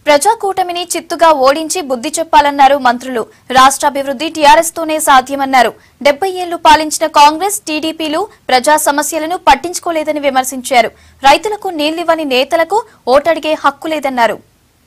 ప్రజాకూటమిని చిత్తుగా ఓడించి బుద్ధి చెప్పాలన్నారు మంత్రులు రాష్ట్రాభివృద్ధి టీఆర్ఎస్ తోనే సాధ్యమన్నారు డెబ్బై ఏళ్లు పాలించిన కాంగ్రెస్ టీడీపీలు ప్రజా సమస్యలను పట్టించుకోలేదని విమర్శించారు రైతులకు నీళ్లివ్వని నేతలకు ఓటడిగే హక్కు లేదన్నారు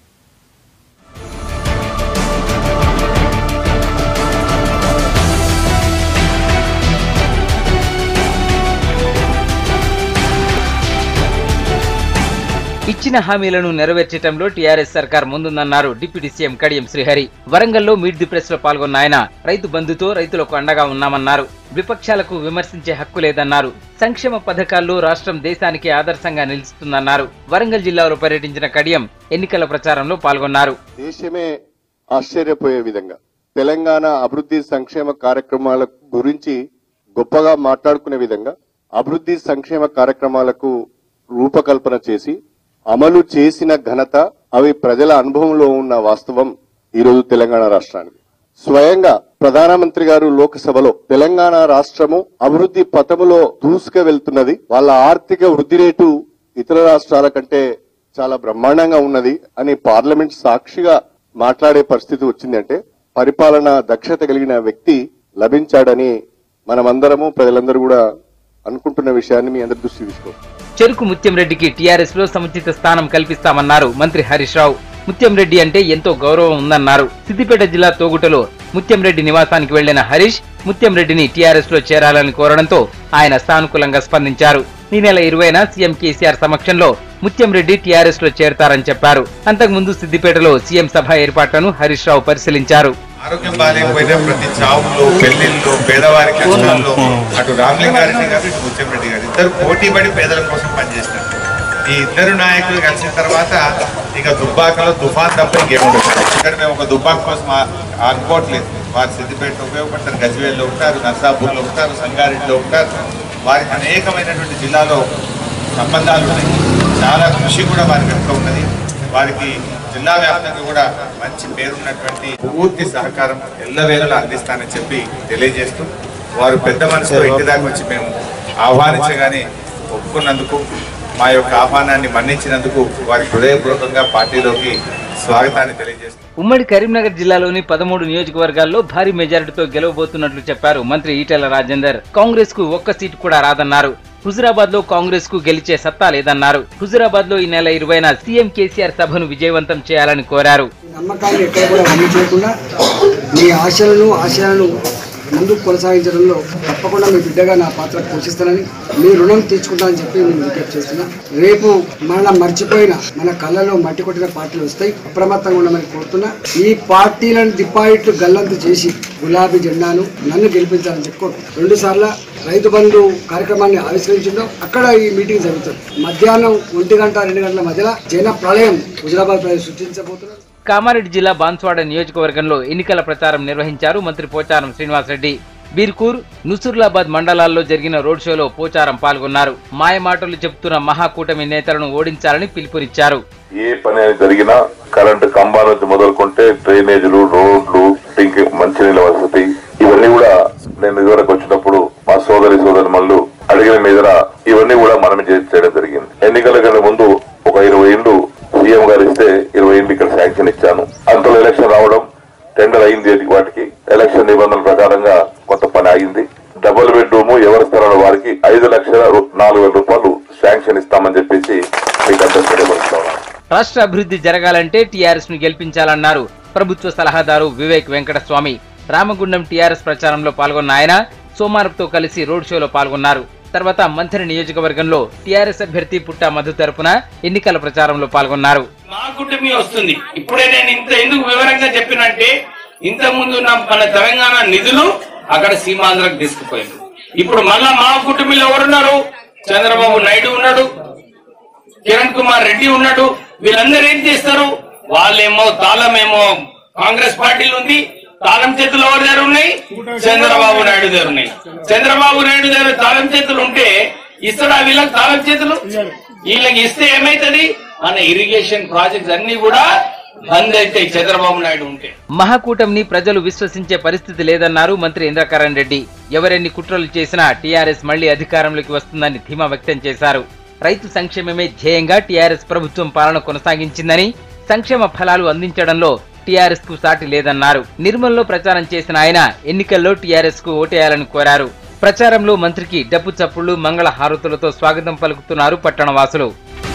ఇచ్చిన హామీలను నెరవేర్చడంలో టీఆర్ఎస్ సర్కార్ ముందుందన్నారు డిప్యూటీ సీఎం కడియం శ్రీహరి వరంగల్లో మీట్ ది ప్రెస్ లో పాల్గొన్న ఆయన రైతు బంధుతో రైతులకు అండగా ఉన్నామన్నారు విపక్షాలకు విమర్శించే హక్కు లేదన్నారు సంక్షేమ పథకాల్లో రాష్ట్రం దేశానికి ఆదర్శంగా నిలుస్తుందన్నారు వరంగల్ జిల్లాలో పర్యటించిన కడియం ఎన్నికల ప్రచారంలో పాల్గొన్నారు దేశమే ఆశ్చర్యపోయే విధంగా తెలంగాణ అభివృద్ధి సంక్షేమ కార్యక్రమాల గురించి గొప్పగా మాట్లాడుకునే విధంగా అభివృద్ధి సంక్షేమ కార్యక్రమాలకు రూపకల్పన చేసి అమలు చేసిన ఘనత అవి ప్రజల అనుభవంలో ఉన్న వాస్తవం ఈరోజు తెలంగాణ రాష్ట్రానికి స్వయంగా ప్రధానమంత్రి గారు లోక్సభలో తెలంగాణ రాష్ట్రము అభివృద్ధి పథములో దూసుకు వెళ్తున్నది వాళ్ళ ఆర్థిక వృద్ధి రేటు ఇతర రాష్ట్రాల కంటే చాలా బ్రహ్మాండంగా ఉన్నది అని పార్లమెంట్ సాక్షిగా మాట్లాడే పరిస్థితి వచ్చిందంటే పరిపాలన దక్షత కలిగిన వ్యక్తి లభించాడని మనమందరము ప్రజలందరూ కూడా అనుకుంటున్న విషయాన్ని మీ అందరి దృష్టి తీసుకోవాలి చెరుకు ముత్యంరెడ్డికి టీఆర్ఎస్ లో సముచిత స్థానం కల్పిస్తామన్నారు మంత్రి హరీష్ రావు ముత్యంరెడ్డి అంటే ఎంతో గౌరవం ఉందన్నారు సిద్దిపేట జిల్లా తోగుటలో ముత్యంరెడ్డి నివాసానికి వెళ్లిన హరీష్ ముత్యంరెడ్డిని టీఆర్ఎస్ లో చేరాలని కోరడంతో ఆయన సానుకూలంగా స్పందించారు ఈ నెల ఇరవైన సీఎం కేసీఆర్ సమక్షంలో ముత్యంరెడ్డి టీఆర్ఎస్ లో చేరతారని చెప్పారు అంతకుముందు సిద్దిపేటలో సీఎం సభ ఏర్పాట్లను హరీష్ రావు పరిశీలించారు ఆరోగ్యం బాగాలేకపోయినా ప్రతి చావుల్లో పెళ్లిళ్ళు పేదవారి కష్టాల్లో అటు రామలింగారెడ్డి గారు ఇటు ముత్యంరెడ్డి గారు ఇద్దరు పోటీ పడి పేదల కోసం పనిచేసినారు ఈ ఇద్దరు నాయకులు కలిసిన తర్వాత ఇక దుబ్బాకలో తుఫాన్ తప్ప ఇంకేముండదు ఇక్కడ మేము ఒక దుబ్బాక కోసం ఆ- అనుకోవట్లేదు వారు సిద్దిపేట ఉపయోగపడతారు గజ్వేల్లో ఉంటారు నర్సాపూర్లో ఉంటారు సంగారెడ్డిలో ఉంటారు వారికి అనేకమైనటువంటి జిల్లాలో సంబంధాలు ఉన్నాయి చాలా కృషి కూడా వారి వెనుక ఉన్నది వారికి జిల్లా వ్యాప్తంగా కూడా మంచి పేరున్నటువంటి పూర్తి సహకారం ఎల్లవేళలా అందిస్తానని చెప్పి తెలియజేస్తూ వారు పెద్ద మనసులో ఇంటి దాకా వచ్చి మేము ఆహ్వానించగానే ఒప్పుకున్నందుకు మా యొక్క ఆహ్వానాన్ని మన్నించినందుకు వారి హృదయపూర్వకంగా పార్టీలోకి స్వాగతాన్ని తెలియజేస్తూ ఉమ్మడి కరీంనగర్ జిల్లాలోని పదమూడు నియోజకవర్గాల్లో భారీ మెజారిటీతో గెలవబోతున్నట్లు చెప్పారు మంత్రి ఈటెల రాజేందర్ కాంగ్రెస్ కు ఒక్క సీటు కూడా రాదన్నారు హుజురాబాద్ లో కాంగ్రెస్ కు గెలిచే సత్తా లేదన్నారు హుజురాబాద్ లో ఈ నెల ఇరవైన సీఎం కేసీఆర్ సభను విజయవంతం చేయాలని కోరారు నమ్మకాన్ని ఎక్కడ కూడా వమ్ము చేయకుండా మీ ఆశలను ఆశయాలను ముందుకు కొనసాగించడంలో తప్పకుండా మీ బిడ్డగా నా పాత్ర పోషిస్తానని మీ రుణం తీర్చుకుంటానని చెప్పి నేను విజ్ఞప్తి చేస్తున్నా రేపు మన మర్చిపోయిన మన కళ్ళలో మట్టి కొట్టిన పార్టీలు వస్తాయి అప్రమత్తంగా ఉండమని కోరుతున్నా ఈ పార్టీలను డిపాజిట్లు గల్లంతు చేసి గులాబీ జెండాను నన్ను గెలిపించాలని చెప్పుకో రెండు సార్లు రైతు బంధు కార్యక్రమాన్ని ఆవిష్కరించిందో అక్కడ ఈ మీటింగ్ జరుగుతుంది మధ్యాహ్నం ఒంటి గంట రెండు గంటల మధ్యలో జన ప్రళయం హుజరాబాద్ ప్రజలు సృష్టించబోతున్నారు కామారెడ్డి జిల్లా బాన్స్వాడ నియోజకవర్గంలో ఎన్నికల ప్రచారం నిర్వహించారు మంత్రి పోచారం శ్రీనివాసరెడ్డి బీర్కూర్ నుసూర్లాబాద్ మండలాల్లో జరిగిన రోడ్ షోలో పోచారం పాల్గొన్నారు మాయమాటలు చెబుతున్న మహాకూటమి నేతలను ఓడించాలని పిలుపునిచ్చారు ఏ పని అనేది జరిగినా కరెంటు కంబాల నుంచి మొదలుకుంటే డ్రైనేజీలు రోడ్లు డ్రింక్ మంచినీళ్ళ వసతి ఇవన్నీ కూడా నేను ఇదివరకు వచ్చినప్పుడు మా సోదరి సోదరి మళ్ళు అడిగిన మీద ఇవన్నీ కూడా మనమే చే- చేయడం జరిగింది ఎన్నికల కన్నా ముందు ఒక ఇరవై ఇండ్లు సీఎం గారు ఇస్తే ఇరవై ఇండ్లు ఇక్కడ శాంక్షన్ ఇచ్చాను అంతలో ఎలక్షన్ రావడం టెండర్ అయింది అది వాటికి ఎలక్షన్ నిబంధనల ప్రకారంగా కొంత పని ఆగింది డబుల్ బెడ్రూమ్ ఎవరి స్థలంలో వారికి ఐదు లక్షల రు- నాలుగు వేల రూపాయలు శాంక్షన్ ఇస్తామని చెప్పేసి మీకు అందరూ తెలియపరుస్తున్నాను రాష్ట్ర అభివృద్ధి జరగాలంటే టీఆర్ఎస్ ను గెలిపించాలన్నారు ప్రభుత్వ సలహాదారు వివేక్ వెంకటస్వామి రామగుండం టీఆర్ఎస్ ప్రచారంలో పాల్గొన్న ఆయన సోమారపుతో కలిసి రోడ్ షోలో పాల్గొన్నారు తర్వాత మంథని నియోజకవర్గంలో టీఆర్ఎస్ అభ్యర్థి పుట్ట మధు తరపున ఎన్నికల ప్రచారంలో పాల్గొన్నారు మా కుటుంబీ వస్తుంది ఇప్పుడే నేను ఇంత ఎందుకు వివరంగా చెప్పినంటే ఇంత ముందు ఉన్న మన తెలంగాణ నిధులు అక్కడ సీమాంధ్రకు తీసుకుపోయింది ఇప్పుడు మళ్ళా మా కుటుంబీలో ఎవరున్నారు చంద్రబాబు నాయుడు ఉన్నాడు కిరణ్ కుమార్ రెడ్డి ఉన్నాడు వీళ్ళందరూ ఏం చేస్తారు వాళ్ళేమో తాళమేమో కాంగ్రెస్ పార్టీలు ఉంది తాళం చేతులు ఎవరి దగ్గర ఉన్నాయి చంద్రబాబు నాయుడు దగ్గర ఉన్నాయి చంద్రబాబు నాయుడు దగ్గర తాళం చేతులు ఉంటే ఇస్తాడా వీళ్ళకి తాళం చేతులు వీళ్ళకి ఇస్తే ఏమైతది మన ఇరిగేషన్ ప్రాజెక్ట్స్ అన్ని కూడా బంద్ అవుతాయి చంద్రబాబు నాయుడు ఉంటే మహాకూటమిని ప్రజలు విశ్వసించే పరిస్థితి లేదన్నారు మంత్రి ఇంద్రకరణ్ రెడ్డి ఎవరెన్ని కుట్రలు చేసినా టీఆర్ఎస్ మళ్లీ అధికారంలోకి వస్తుందని ధీమా వ్యక్తం చేశారు రైతు సంక్షేమమే ధ్యేయంగా టీఆర్ఎస్ ప్రభుత్వం పాలన కొనసాగించిందని సంక్షేమ ఫలాలు అందించడంలో టీఆర్ఎస్ కు సాటి లేదన్నారు నిర్మల్లో ప్రచారం చేసిన ఆయన ఎన్నికల్లో టీఆర్ఎస్ కు ఓటేయాలని కోరారు ప్రచారంలో మంత్రికి డప్పు చప్పుళ్లు మంగళ హారతులతో స్వాగతం పలుకుతున్నారు పట్టణవాసులు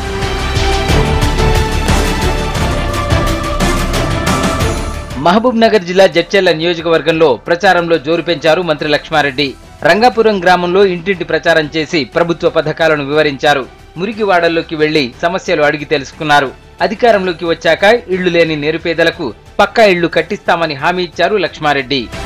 మహబూబ్ నగర్ జిల్లా జడ్చెల్ల నియోజకవర్గంలో ప్రచారంలో జోరు పెంచారు మంత్రి లక్ష్మారెడ్డి రంగాపురం గ్రామంలో ఇంటింటి ప్రచారం చేసి ప్రభుత్వ పథకాలను వివరించారు మురికివాడల్లోకి వెళ్లి సమస్యలు అడిగి తెలుసుకున్నారు అధికారంలోకి వచ్చాక ఇళ్లు లేని నిరుపేదలకు పక్కా ఇళ్లు కట్టిస్తామని హామీ ఇచ్చారు లక్ష్మారెడ్డి